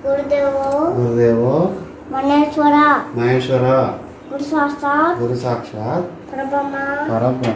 గురుదేవో గురుదేవో మనేశ్వర మహేశ్వర గురు సాక్షాత్ గురు సాక్షాత్ పరబ్రహ్మ పరబ్రహ్మ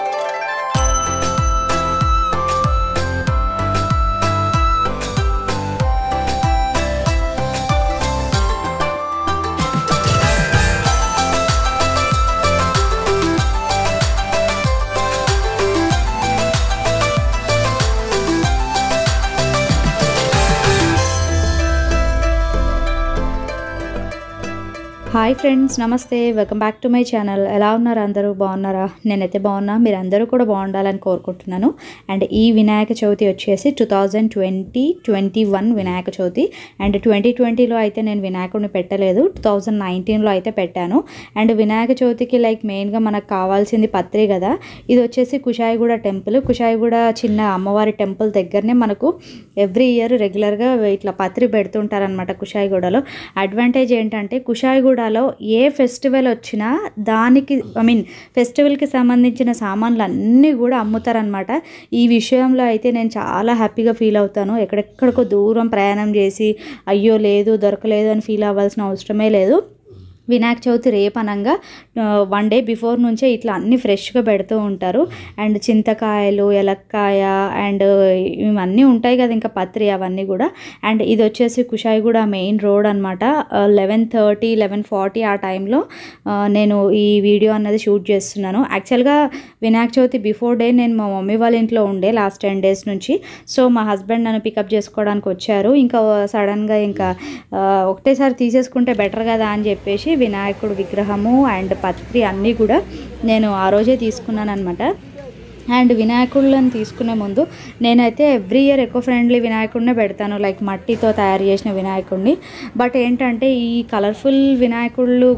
హాయ్ ఫ్రెండ్స్ నమస్తే welcome back to my channel ఎలా ఉన్నారు అందరూ బాగున్నారా నేనైతే బాగున్నా మీరు అందరూ కూడా బాగుండాలని కోరుకుంటున్నాను అండ్ ఈ వినాయక చవితి వచ్చేసి two thousand twenty twenty one Vinayaka Chavithi and twenty ట్వంటీలో అయితే నేను వినాయకుడిని పెట్టలేదు టూ థౌజండ్ నైన్టీన్లో అయితే పెట్టాను అండ్ వినాయక చవితికి లైక్ మెయిన్గా మనకు కావాల్సింది పత్రి కదా ఇది వచ్చేసి కుషాయిగూడ టెంపుల్ కుషాయిగూడ చిన్న అమ్మవారి టెంపుల్ దగ్గరనే మనకు ఎవ్రీ ఇయర్ రెగ్యులర్గా ఇట్లా పత్రి పెడుతుంటారనమాట కుషాయిగూడలో అడ్వాంటేజ్ ఏంటంటే కుషాయిగూడలో ఏ ఫెస్టివల్ వచ్చినా దానికి ఐ మీన్ ఫెస్టివల్కి సంబంధించిన సామాన్లు అన్నీ కూడా అమ్ముతారనమాట ఈ విషయంలో అయితే నేను చాలా హ్యాపీగా ఫీల్ అవుతాను ఎక్కడెక్కడికో దూరం ప్రయాణం చేసి అయ్యో లేదు దొరకలేదు అని ఫీల్ అవ్వాల్సిన అవసరమే లేదు వినాయక చవితి రేపు అనగా వన్ డే బిఫోర్ నుంచే ఇట్లా అన్ని ఫ్రెష్గా పెడుతూ ఉంటారు అండ్ చింతకాయలు ఎలక్కాయ అండ్ ఇవన్నీ ఉంటాయి కదా ఇంకా పత్రి అవన్నీ కూడా అండ్ ఇది వచ్చేసి కుషాయిగూడ మెయిన్ రోడ్ అనమాట లెవెన్ థర్టీ లెవెన్ ఫార్టీ ఆ టైంలో నేను ఈ వీడియో అన్నది షూట్ చేస్తున్నాను యాక్చువల్గా వినాయక చవితి బిఫోర్ డే నేను మా మమ్మీ వాళ్ళ ఇంట్లో ఉండే లాస్ట్ టెన్ డేస్ నుంచి సో మా హస్బెండ్ నన్ను పికప్ చేసుకోవడానికి వచ్చారు ఇంకా సడన్గా ఇంకా ఆ, ఒకటేసారి తీసేసుకుంటే బెటర్ కదా అని చెప్పేసి వినాయకుడు విగ్రహము అండ్ పత్రి అన్నీ కూడా నేను ఆ రోజే తీసుకున్నాను అనమాట అండ్ వినాయకుళ్ళని తీసుకునే ముందు నేనైతే ఎవ్రీ ఇయర్ ఎకో ఫ్రెండ్లీ వినాయకుడినే పెడతాను లైక్ మట్టితో తయారు చేసిన వినాయకుడిని బట్ ఏంటంటే ఈ కలర్ఫుల్ వినాయకుళ్ళు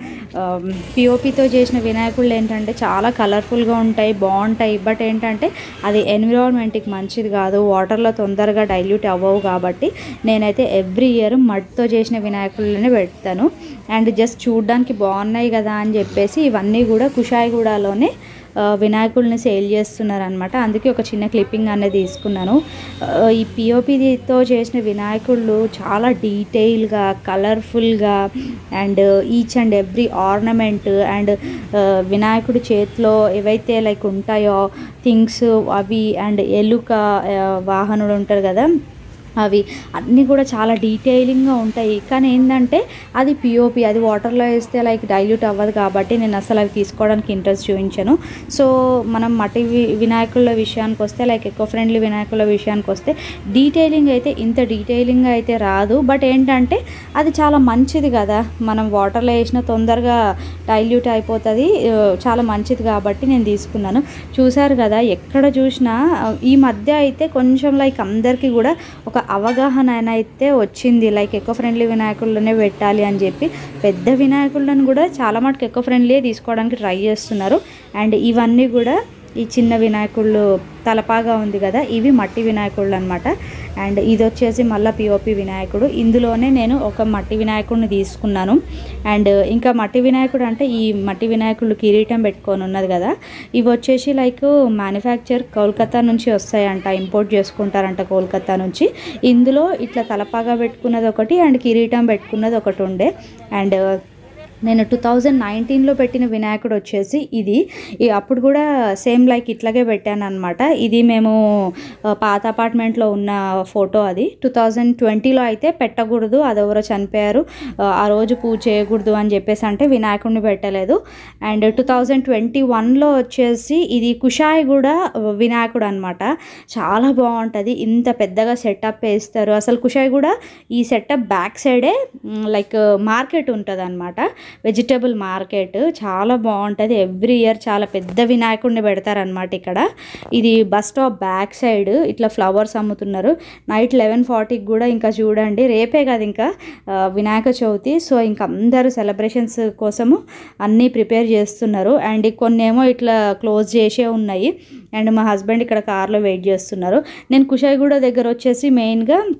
పిఓపితో చేసిన వినాయకుళ్ళు ఏంటంటే చాలా కలర్ఫుల్గా ఉంటాయి బాగుంటాయి బట్ ఏంటంటే అది ఎన్విరాన్మెంట్కి మంచిది కాదు వాటర్లో తొందరగా డైల్యూట్ అవ్వవు కాబట్టి నేనైతే ఎవ్రీ ఇయర్ మట్టితో చేసిన వినాయకుళ్ళనే పెడతాను అండ్ జస్ట్ చూడడానికి బాగున్నాయి కదా అని చెప్పేసి ఇవన్నీ కూడా కుషాయిగూడలోనే ఆ, వినాయకుడిని సేల్ చేస్తున్నారు అనమాట అందుకే ఒక చిన్న క్లిప్పింగ్ అనేది తీసుకున్నాను ఆ, ఈ పిఓపితో చేసిన వినాయకుళ్ళు చాలా డీటెయిల్గా కలర్ఫుల్గా and each and every ornament and వినాయకుడి చేతిలో ఏవైతే లైక్ ఉంటాయో థింగ్స్ అవి అండ్ ఎలుక ఆ, వాహనుడు ఉంటారు కదా అవి అన్నీ కూడా చాలా డీటెయిలింగ్గా ఉంటాయి కానీ ఏంటంటే అది పిఓపి అది వాటర్లో వేస్తే లైక్ డైల్యూట్ అవ్వదు కాబట్టి నేను అసలు అవి తీసుకోవడానికి ఇంట్రెస్ట్ చూపించాను సో మనం మట్టి వి- వినాయకుల విషయానికి వస్తే లైక్ ఎకో ఫ్రెండ్లీ వినాయకుల విషయానికి వస్తే డీటెయిలింగ్ అయితే ఇంత డీటెయిలింగ్ అయితే రాదు బట్ ఏంటంటే అది చాలా మంచిది కదా మనం వాటర్లో వేసిన తొందరగా డైల్యూట్ అయిపోతుంది ఆ, చాలా మంచిది కాబట్టి నేను తీసుకున్నాను చూశారు కదా ఎక్కడ చూసినా ఆ, ఈ మధ్య అయితే కొంచెం లైక్ అందరికీ కూడా ఒక అవగాహన అయితే వచ్చింది లైక్ ఎకో ఫ్రెండ్లీ వినాయకుల్లోనే పెట్టాలి అని చెప్పి పెద్ద వినాయకులను కూడా చాలా మటుకు ఎకో ఫ్రెండ్లీ తీసుకోవడానికి ట్రై చేస్తున్నారు అండ్ ఇవన్నీ కూడా ఈ చిన్న వినాయకుళ్ళు తలపాగా ఉంది కదా ఇవి మట్టి వినాయకుళ్ళు అనమాట అండ్ ఇది వచ్చేసి మళ్ళీ పిఓపి వినాయకుడు ఇందులోనే నేను ఒక మట్టి వినాయకుడిని తీసుకున్నాను అండ్ ఇంకా మట్టి వినాయకుడు అంటే ఈ మట్టి వినాయకుడు కిరీటం పెట్టుకొని ఉన్నది కదా ఇవి వచ్చేసి లైక్ మ్యానుఫ్యాక్చర్ కోల్కతా నుంచి వస్తాయంట ఇంపోర్ట్ చేసుకుంటారంట కోల్కతా నుంచి ఇందులో ఇట్లా తలపాగా పెట్టుకున్నది ఒకటి అండ్ కిరీటం పెట్టుకున్నది ఒకటి ఉండే అండ్ నేను టూ థౌజండ్ నైన్టీన్లో పెట్టిన వినాయకుడు వచ్చేసి ఇది ఈ అప్పుడు కూడా సేమ్ లైక్ ఇట్లాగే పెట్టాను అనమాట ఇది మేము ఆ, పాత అపార్ట్మెంట్లో ఉన్న ఫోటో అది టూ థౌజండ్ ట్వంటీలో అయితే పెట్టకూడదు అది ఎవరో చనిపోయారు ఆ, ఆ రోజు పూజ చేయకూడదు అని చెప్పేసి అంటే వినాయకుడిని పెట్టలేదు అండ్ టూ థౌజండ్ ట్వంటీ వన్లో వచ్చేసి ఇది కుషాయి కూడా వినాయకుడు అనమాట చాలా బాగుంటుంది ఇంత పెద్దగా సెటప్ వేస్తారు అసలు కుషాయి కూడా ఈ సెటప్ బ్యాక్ సైడే లైక్ మార్కెట్ ఉంటుంది అనమాట వెజిటేబుల్ మార్కెట్ చాలా బాగుంటుంది ఎవ్రీ ఇయర్ చాలా పెద్ద వినాయకుడిని పెడతారనమాట ఇక్కడ ఇది బస్ స్టాప్ బ్యాక్ సైడ్ ఇట్లా ఫ్లవర్స్ అమ్ముతున్నారు నైట్ లెవెన్ ఫార్టీకి కూడా ఇంకా చూడండి రేపే కదా ఇంకా ఆ, వినాయక చవితి సో ఇంకా అందరూ సెలబ్రేషన్స్ కోసము అన్నీ ప్రిపేర్ చేస్తున్నారు అండ్ కొన్ని ఏమో ఇట్లా క్లోజ్ చేసే ఉన్నాయి అండ్ మా హస్బెండ్ ఇక్కడ కార్లో వెయిట్ చేస్తున్నారు నేను కుషాయిగూడ దగ్గర వచ్చేసి మెయిన్గా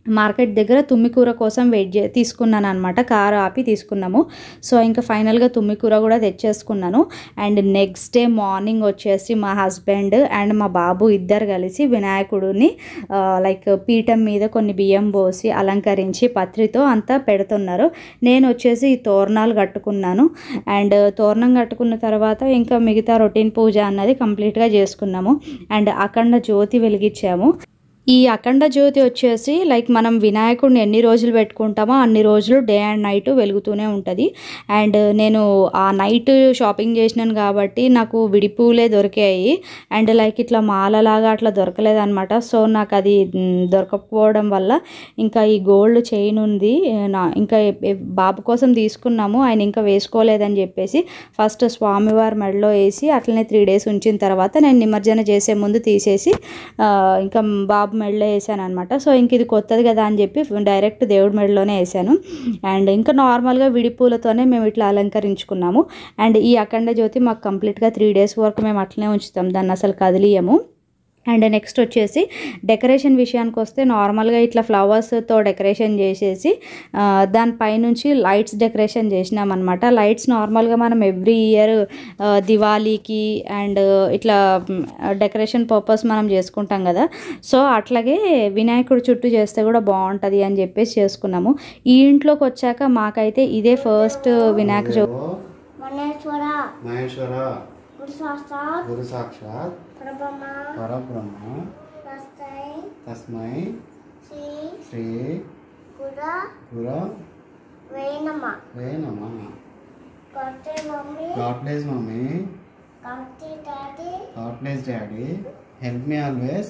మార్కెట్ దగ్గర తుమ్మికూర కోసం వెయిట్ చే తీసుకున్నాను అనమాట కారు ఆపి తీసుకున్నాము సో ఇంకా ఫైనల్గా తుమ్మికూర కూడా తెచ్చేసుకున్నాను అండ్ నెక్స్ట్ డే మార్నింగ్ వచ్చేసి మా హస్బెండ్ అండ్ మా బాబు ఇద్దరు కలిసి వినాయకుడిని ఆ, లైక్ పీఠం మీద కొన్ని బియ్యం పోసి అలంకరించి పత్రితో అంతా పెడుతున్నారు నేను వచ్చేసి ఈ తోరణాలు కట్టుకున్నాను అండ్ తోరణం కట్టుకున్న తర్వాత ఇంకా మిగతా రొటీన్ పూజ అన్నది కంప్లీట్గా చేసుకున్నాము అండ్ అఖండ జ్యోతి వెలిగించాము ఈ అఖండ జ్యోతి వచ్చేసి లైక్ మనం వినాయకుడిని ఎన్ని రోజులు పెట్టుకుంటామో అన్ని రోజులు డే అండ్ నైట్ వెలుగుతూనే ఉంటుంది అండ్ నేను ఆ నైట్ షాపింగ్ చేసినాను కాబట్టి నాకు విడిపూలే దొరికాయి అండ్ లైక్ ఇట్లా మాలలాగా అట్లా దొరకలేదన్నమాట సో నాకు అది మ్, దొరకకపోవడం వల్ల ఇంకా ఈ గోల్డ్ చైన్ ఉంది నా ఇంకా ఎ- ఎ- బాబు కోసం తీసుకున్నాము ఆయన ఇంకా వేసుకోలేదని చెప్పేసి ఫస్ట్ స్వామివారి మెడలో వేసి అట్లనే త్రీ డేస్ ఉంచిన తర్వాత నేను నిమజ్జన చేసే ముందు తీసేసి ఆ, ఇంకా బాబు మెడలో వేసాను అనమాట సో ఇంక ఇది కొత్తది కదా అని చెప్పి డైరెక్ట్ దేవుడి మెడలోనే వేసాను అండ్ ఇంకా నార్మల్గా విడిపూలతోనే మేము ఇట్లా అలంకరించుకున్నాము అండ్ ఈ అఖండ జ్యోతి మాకు కంప్లీట్గా త్రీ డేస్ వరకు మేము అట్లనే ఉంచుతాం దాన్ని అసలు కదిలియము అండ్ నెక్స్ట్ వచ్చేసి డెకరేషన్ విషయానికి వస్తే నార్మల్గా ఇట్లా ఫ్లవర్స్తో డెకరేషన్ చేసేసి ఆ, దానిపైనుంచి లైట్స్ డెకరేషన్ చేసినామన్నమాట లైట్స్ నార్మల్గా మనం ఎవ్రీ ఇయర్ దివాళీకి అండ్ ఇట్లా డెకరేషన్ పర్పస్ మనం చేసుకుంటాం కదా సో అట్లాగే వినాయకుడి చుట్టూ చేస్తే కూడా బాగుంటుంది అని చెప్పేసి చేసుకున్నాము ఈ ఇంట్లోకి వచ్చాక మాకైతే ఇదే ఫస్ట్ వినాయక చవితి దేవో మనేశ్వర మహేశ్వర గురు సాక్షాత్ గురు సాక్షాత్ పరబ్రహ్మ పరబ్రహ్మ తస్మై తస్మై శ్రీ శ్రీ గుర గుర వే నమ వే నమ కర్తే మమ్మీ గాడ్ బ్లెస్ మమ్మీ కర్తే daddy god bless daddy help me always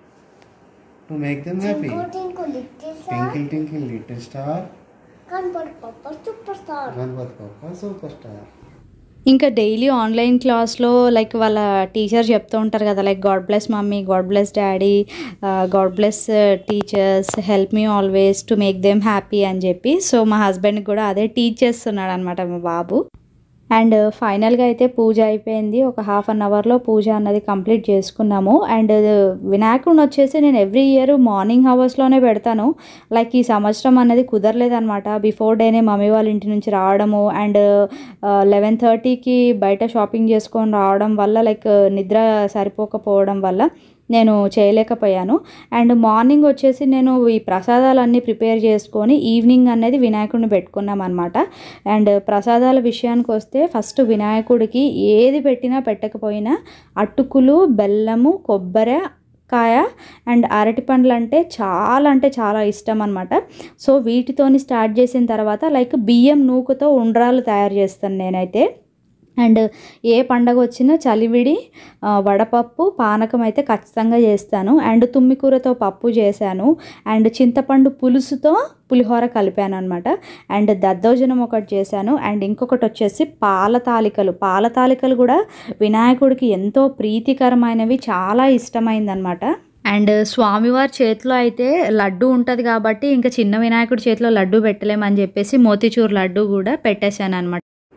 to make them happy twinkle twinkle little star twinkle twinkle little star కనపడు Bappa super star Ganapati Bappa super star ఇంకా డైలీ ఆన్లైన్ క్లాస్లో లైక్ వాళ్ళ టీచర్ చెప్తూ ఉంటారు కదా like god bless mummy god bless daddy god bless teachers help me always to make them happy అని చెప్పి so మా హస్బెండ్కి కూడా అదే టీచ్ చేస్తున్నాడు అనమాట మా బాబు అండ్ ఫైనల్గా అయితే పూజ అయిపోయింది ఒక హాఫ్ అన్ అవర్లో పూజ అన్నది కంప్లీట్ చేసుకున్నాము అండ్ వినాయకుడిని వచ్చేసి నేను ఎవ్రీ ఇయర్ మార్నింగ్ అవర్స్లోనే పెడతాను లైక్ ఈ సంవత్సరం అనేది కుదరలేదనమాట బిఫోర్ డేనే మమ్మీ వాళ్ళ ఇంటి నుంచి రావడము అండ్ లెవెన్ థర్టీకి బయట షాపింగ్ చేసుకొని రావడం వల్ల లైక్ నిద్ర సరిపోకపోవడం వల్ల నేను చేయలేకపోయాను అండ్ మార్నింగ్ వచ్చేసి నేను ఈ ప్రసాదాలన్నీ ప్రిపేర్ చేసుకొని ఈవినింగ్ అనేది వినాయకుడిని పెట్టుకున్నాం అనమాట అండ్ ప్రసాదాల విషయానికి వస్తే ఫస్ట్ వినాయకుడికి ఏది పెట్టినా పెట్టకపోయినా అటుకులు బెల్లము కొబ్బరి కాయ అండ్ అరటి పండ్లు అంటే చాలా అంటే చాలా ఇష్టం అనమాట సో వీటితోని స్టార్ట్ చేసిన తర్వాత లైక్ బియ్యం నూకుతో ఉండ్రాలు తయారు చేస్తాను నేనైతే అండ్ ఏ పండగ వచ్చినా చలివిడి ఆ, వడపప్పు పానకం అయితే ఖచ్చితంగా చేస్తాను అండ్ తుమ్మికూరతో పప్పు చేశాను అండ్ చింతపండు పులుసుతో పులిహోర కలిపాను అనమాట అండ్ దద్దోజనం ఒకటి చేశాను అండ్ ఇంకొకటి వచ్చేసి పాల తాలికలు పాల తాలికలు కూడా వినాయకుడికి ఎంతో ప్రీతికరమైనవి చాలా ఇష్టమైందనమాట అండ్ స్వామివారి చేతిలో అయితే లడ్డు ఉంటుంది కాబట్టి ఇంకా చిన్న వినాయకుడి చేతిలో లడ్డు పెట్టలేమని చెప్పేసి మోతిచూర్ లడ్డు కూడా పెట్టేశాను అనమాట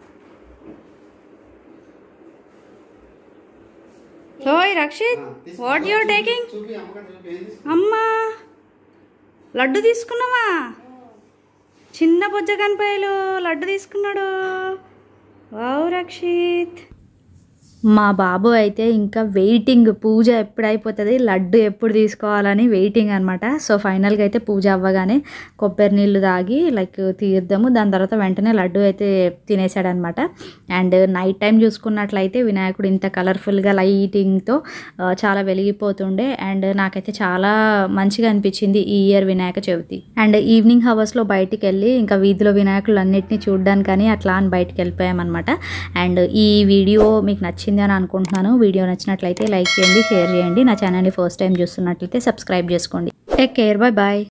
ఓయ్ రక్షిత్ వాట్ యూర్ టేకింగ్ చూపి అమ్మగారు చూపి ఏం తీసుకున్నావు? అమ్మా లడ్డు తీసుకున్నావా చిన్న బొజ్జ కనిపాయలు లడ్డు తీసుకున్నాడు వావ్ రక్షిత్ మా బాబు అయితే ఇంకా వెయిటింగ్ పూజ ఎప్పుడు అయిపోతుంది లడ్డు ఎప్పుడు తీసుకోవాలని వెయిటింగ్ అనమాట సో ఫైనల్గా అయితే పూజ అవ్వగానే కొబ్బరి నీళ్ళు తాగి లైక్ తీద్దాము దాని తర్వాత వెంటనే లడ్డు అయితే తినేసాడనమాట అండ్ నైట్ టైం చూసుకున్నట్లయితే వినాయకుడు ఇంత కలర్ఫుల్గా లైటింగ్తో చాలా వెలిగిపోతుండే అండ్ నాకైతే చాలా మంచిగా అనిపించింది ఈ year Vinayaka Chavithi and evening హవర్స్లో బయటికి వెళ్ళి ఇంకా వీధిలో వినాయకులు అన్నిటిని చూడడానికని అట్లా అని బయటికి వెళ్ళిపోయామన్నమాట అండ్ ఈ వీడియో మీకు నచ్చింది అని అనుకుంటున్నాను వీడియో నచ్చినట్లయితే లైక్ చేయండి షేర్ చేయండి నా ఛానల్ని ఫస్ట్ టైం చూస్తున్నట్లయితే సబ్స్క్రైబ్ చేసుకోండి టేక్ కేర్ బై బాయ్